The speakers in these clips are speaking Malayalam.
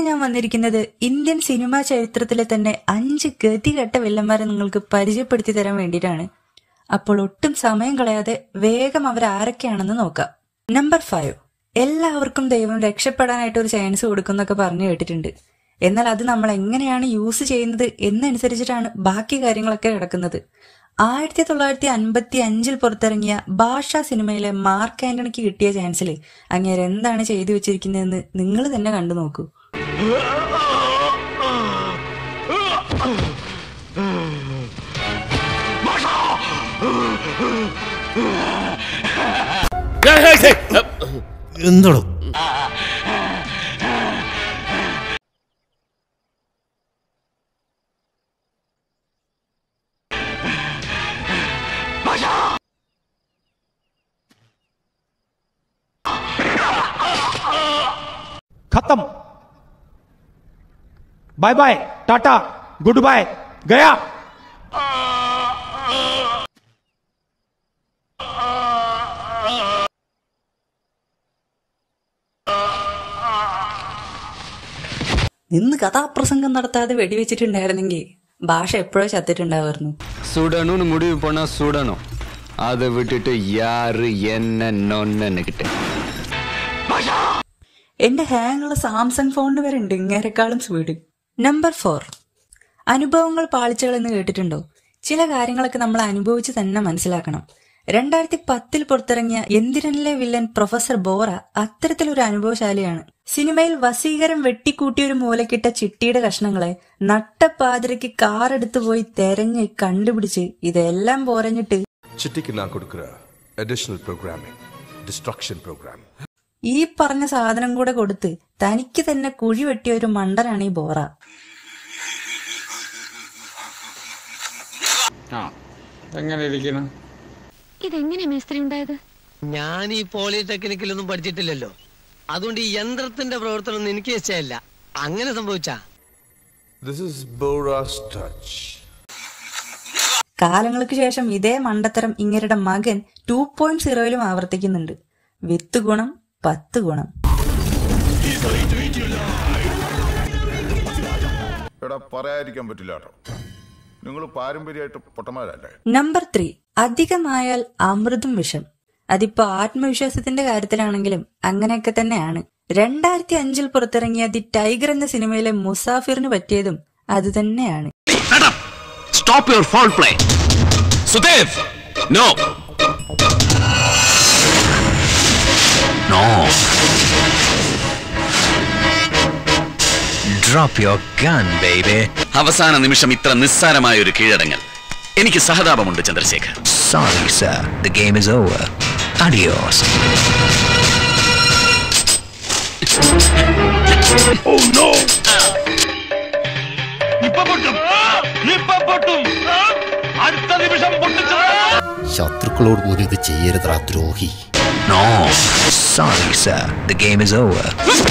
ഞാൻ വന്നിരിക്കുന്നത് ഇന്ത്യൻ സിനിമാ ചരിത്രത്തിലെ തന്നെ അഞ്ച് ഗതികെട്ട വില്ലന്മാരെ നിങ്ങൾക്ക് പരിചയപ്പെടുത്തി തരാൻ വേണ്ടിയിട്ടാണ് അപ്പോൾ ഒട്ടും സമയം കളയാതെ വേഗം അവർ ആരൊക്കെയാണെന്ന് നോക്കാം നമ്പർ ഫൈവ് എല്ലാവർക്കും ദൈവം രക്ഷപ്പെടാനായിട്ട് ഒരു ചാൻസ് കൊടുക്കുന്നൊക്കെ പറഞ്ഞു കേട്ടിട്ടുണ്ട് എന്നാൽ അത് നമ്മൾ എങ്ങനെയാണ് യൂസ് ചെയ്യുന്നത് എന്നനുസരിച്ചിട്ടാണ് ബാക്കി കാര്യങ്ങളൊക്കെ കിടക്കുന്നത് ആയിരത്തി തൊള്ളായിരത്തി അൻപത്തി അഞ്ചിൽ പുറത്തിറങ്ങിയ ഭാഷ സിനിമയിലെ മാർക്ക് ആന്റണിക്ക് കിട്ടിയ ചാൻസിൽ അങ്ങേര് എന്താണ് ചെയ്തു വെച്ചിരിക്കുന്നതെന്ന് നിങ്ങൾ തന്നെ കണ്ടു നോക്കൂ എന്തോടോ खत्म bye bye tata good bye गया നിന്ന് കഥാപ്രസംഗം നടത്താതെ വെടിവെച്ചിട്ടുണ്ടായിരുന്നെങ്കിൽ ഭാഷ എപ്പോഴോ ചത്തിട്ടുണ്ടാവുമായിരുന്നു சுடணும்னு முடிவு பண்ணா சுடணும் அதை விட்டுட்டு யாரு என்ன நொன்னுக்கிட்டு എന്റെ ഹാങ്ങുള്ള സാംസങ് ഫോണിന് വരെ ഉണ്ട് ഇങ്ങേരെക്കാളും സ്പീഡ് നമ്പർ ഫോർ അനുഭവങ്ങൾ പാളിച്ചകൾ എന്ന് കേട്ടിട്ടുണ്ടോ ചില കാര്യങ്ങളൊക്കെ നമ്മൾ അനുഭവിച്ച് തന്നെ മനസ്സിലാക്കണം രണ്ടായിരത്തി പത്തിൽ പുറത്തിറങ്ങിയ എന്തിരനിലെ വില്ലൻ പ്രൊഫസർ ബോറ അത്തരത്തിലൊരു അനുഭവശാലിയാണ് സിനിമയിൽ വസീകരം വെട്ടിക്കൂട്ടിയ ഒരു മൂലക്കിട്ട ചിട്ടിയുടെ കഷ്ണങ്ങളെ നട്ടപ്പാതിരയ്ക്ക് കാറെടുത്ത് പോയി തെരഞ്ഞ് കണ്ടുപിടിച്ച് ഇതെല്ലാം പോരഞ്ഞിട്ട് ചിട്ടിക്ക് ഞാൻ കൊടുക്കുന്ന അഡീഷണൽ പ്രോഗ്രാമിംഗ് ഡിസ്ട്രക്ഷൻ പ്രോഗ്രാം ഈ പറഞ്ഞ സാധനം കൂടെ കൊടുത്ത് തനിക്ക് തന്നെ കുഴി വെട്ടിയ ഒരു മണ്ടനാണ് ഈ ബോറ എങ്ങനെ ഇരിക്കണം ഇതെങ്ങനെ മേസ്ത്രി ഉണ്ടായത് ഞാൻ ഈ പോളിടെക്നിക്കിലൊന്നും പഠിച്ചിട്ടില്ലല്ലോ അതുകൊണ്ട് ഈ യന്ത്രത്തിന്റെ പ്രവർത്തനം ഒന്നും എനിക്ക് നിശ്ചയമില്ല അങ്ങനെ സംഭവിച്ചാ ദിസ് ഇസ് ബോറാസ് ടച്ച് കാലങ്ങൾക്ക് ശേഷം ഇതേ മണ്ടത്തരം ഇങ്ങരുടെ മകൻ ടു പോയിന്റ് സീറോയിലും ആവർത്തിക്കുന്നുണ്ട് വിത്ത് ഗുണം പത്ത് ഗുണം എടാ പറയാതിരിക്കാൻ പറ്റില്ല കേട്ടോ നിങ്ങൾ പാരമ്പര്യമായിട്ട് പൊട്ടന്മാരല്ലേ നമ്പർ ത്രീ അധികമായാൽ അമൃതും വിഷം അതിപ്പോ ആത്മവിശ്വാസത്തിന്റെ കാര്യത്തിലാണെങ്കിലും അങ്ങനെയൊക്കെ തന്നെയാണ് രണ്ടായിരത്തി അഞ്ചിൽ പുറത്തിറങ്ങിയ ദി ടൈഗർ എന്ന സിനിമയിലെ മുസാഫിറിന് പറ്റിയതും അത് തന്നെയാണ് Stop your foul play. Sudev! No! No. Drop your gun, baby. അവസാന നിമിഷം ഇത്ര നിസ്സാരമായ ഒരു കീഴടങ്ങൽ എനിക്ക് സഹതാപമുണ്ട് Chandrasekhar Sorry, sir. The game is over. Adios. ശത്രുക്കളോട് പോലും ഇത് ചെയ്യരുതാ ദ്രോഹി No. Sorry, sir. The game is over.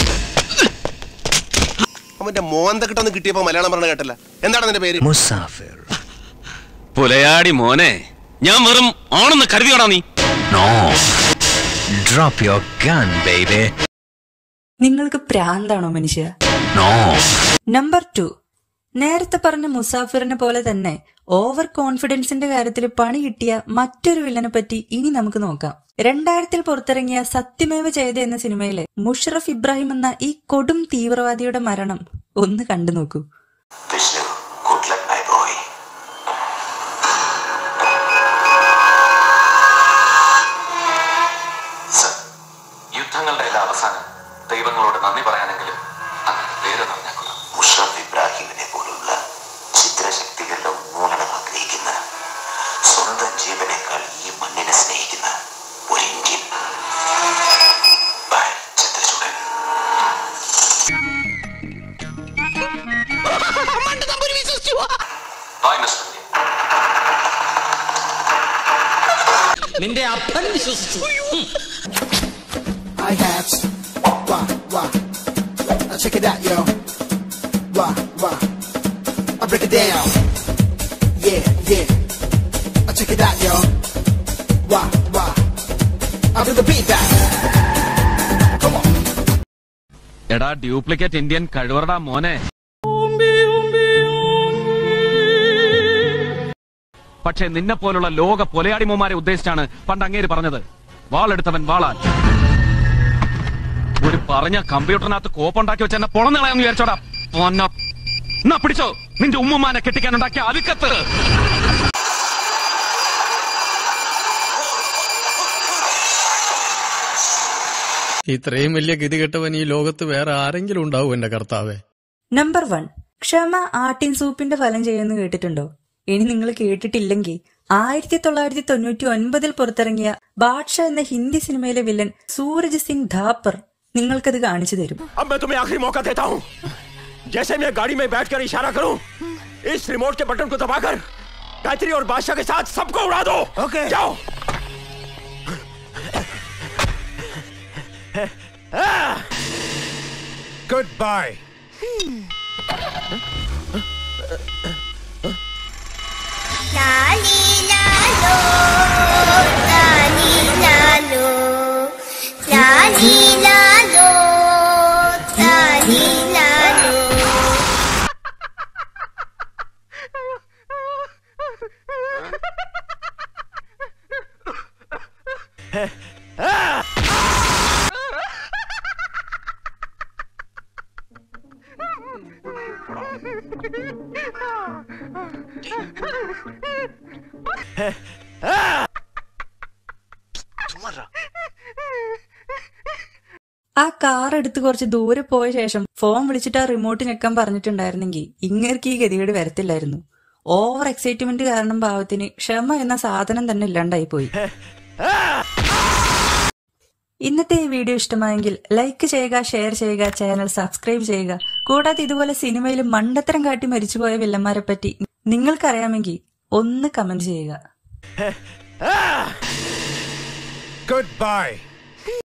അവന്റെ മോന്തക്കിട്ടൊന്ന് കിട്ടിയപ്പോ മലയാളം പറഞ്ഞ കേട്ടല്ല എന്താണ് നിന്റെ പേര് Musafir. പുലയാടി മോനെ ഞാൻ വെറും ആണെന്ന് കരുതിയോടാ നീ No. Drop your gun, baby. നിങ്ങൾക്ക് പ്രാന്താണോ മനുഷ്യ No. നമ്പർ ടു നേരത്തെ പറഞ്ഞ മുസാഫിറിനെ പോലെ തന്നെ ഓവർ കോൺഫിഡൻസിന്റെ കാര്യത്തിൽ പണി കിട്ടിയ മറ്റൊരു വില്ലനെ പറ്റി ഇനി നമുക്ക് നോക്കാം രണ്ടായിരത്തിൽ പുറത്തിറങ്ങിയ സത്യമേവ ചെയ്ത എന്ന സിനിമയിലെ മുഷറഫ് ഇബ്രാഹിം എന്ന ഈ കൊടും തീവ്രവാദിയുടെ മരണം ഒന്ന് കണ്ടു നോക്കൂ Vishnu good luck my boy യുദ്ധങ്ങളുടെ എല്ലാം അവസാനം ദൈവങ്ങളോട് നന്ദി പറയാനെങ്കിലും അങ്ങനെ പേര് പറഞ്ഞേക്കണം മുഷറഫ് ഇബ്രാഹിമിനെ പോലുള്ള ചിത്രശക്തികളുടെ ഉന്മൂലനം ആഗ്രഹിക്കുന്ന സ്വന്തം ജീവനേക്കാൾ ഈ മണ്ണിനെ സ്നേഹിക്കുന്ന ഒരു Indian bye Chandrachoodan bye mister Indian നിന്റെ അപ്പൻ വിശ്വസിച്ചു I have. Wah, wah. Now check it out, yo. Wah, wah. I break it down. Yeah, yeah. Now check it out, yo. Wah, wah. I bring the beat back. Come on. എടാ ഡ്യൂപ്ലിക്കേറ്റ് ഇന്ത്യൻ കഴിവറടാ മോനെ പക്ഷെ നിന്നെ പോലുള്ള ലോക പൊലയാടിമോമാരെ ഉദ്ദേശിച്ചാണ് പണ്ട് അങ്ങേര് പറഞ്ഞത് വാളെടുത്തവൻ വാളാൻ ഒരു പറഞ്ഞ കമ്പ്യൂട്ടറിനകത്ത് കോപ്പുണ്ടാക്കി വെച്ച് എന്നെ പൊളന്നളയാന്ന് വിചാരിച്ചോടാ പൊന്ന എന്നാ പിടിച്ചോ നിന്റെ ഉമ്മുമാനെ കെട്ടിക്കാനുണ്ടാക്കിയ അലുക്കത്ത് ഇത്രയും വലിയ ഗതികെട്ടവൻ ഈ ലോകത്ത് വേറെ ആരെങ്കിലും ഉണ്ടാവും എന്റെ കർത്താവേ നമ്പർ വൺ ക്ഷമ ആട്ടിൻ സൂപ്പിന്റെ ഫലം ചെയ്യുമെന്ന് കേട്ടിട്ടുണ്ടോ ഇനി നിങ്ങൾ കേട്ടിട്ടില്ലെങ്കിൽ ആയിരത്തി തൊള്ളായിരത്തി തൊണ്ണൂറ്റി ഒൻപതിൽ പുറത്തിറങ്ങിയ ബാദ്ഷ എന്ന ഹിന്ദി സിനിമയിലെ വില്ലൻ സൂരജ് സിംഗ് ധാപ്പർ നിങ്ങൾക്കത് കാണിച്ചു തരും अब मैं तुम्हें आखिरी मौका देता हूँ जैसे मैं गाड़ी में बैठकर इशारा करूं इस रिमोट के बटन को दबाकर गायत्री और बादशाह के साथ सबको उड़ा दो ओके जाओ गुड बाय लाली लालो लाली लालो लाली लालो लाली लालो ആ കാർ എടുത്ത് കുറച്ച് ദൂരെ പോയ ശേഷം ഫോൺ വിളിച്ചിട്ട് ആ റിമോട്ട് ഞെക്കാൻ പറഞ്ഞിട്ടുണ്ടായിരുന്നെങ്കിൽ ഇങ്ങേർക്ക് ഈ ഗതികേട് വരത്തില്ലായിരുന്നു ഓവർ എക്സൈറ്റ്മെന്റ് കാരണം ഭാവത്തിന് ക്ഷമ എന്ന സാധനം തന്നെ ഇല്ലാണ്ടായി പോയി ഇന്നത്തെ ഈ വീഡിയോ ഇഷ്ടമായെങ്കിൽ ലൈക്ക് ചെയ്യുക ഷെയർ ചെയ്യുക ചാനൽ സബ്സ്ക്രൈബ് ചെയ്യുക കൂടാതെ ഇതുപോലെ സിനിമയിൽ മണ്ടത്തരം കാട്ടി മരിച്ചുപോയ വില്ലന്മാരെ പറ്റി നിങ്ങൾക്കറിയാമെങ്കിൽ ഒന്ന് കമന്റ് ചെയ്യുക Goodbye.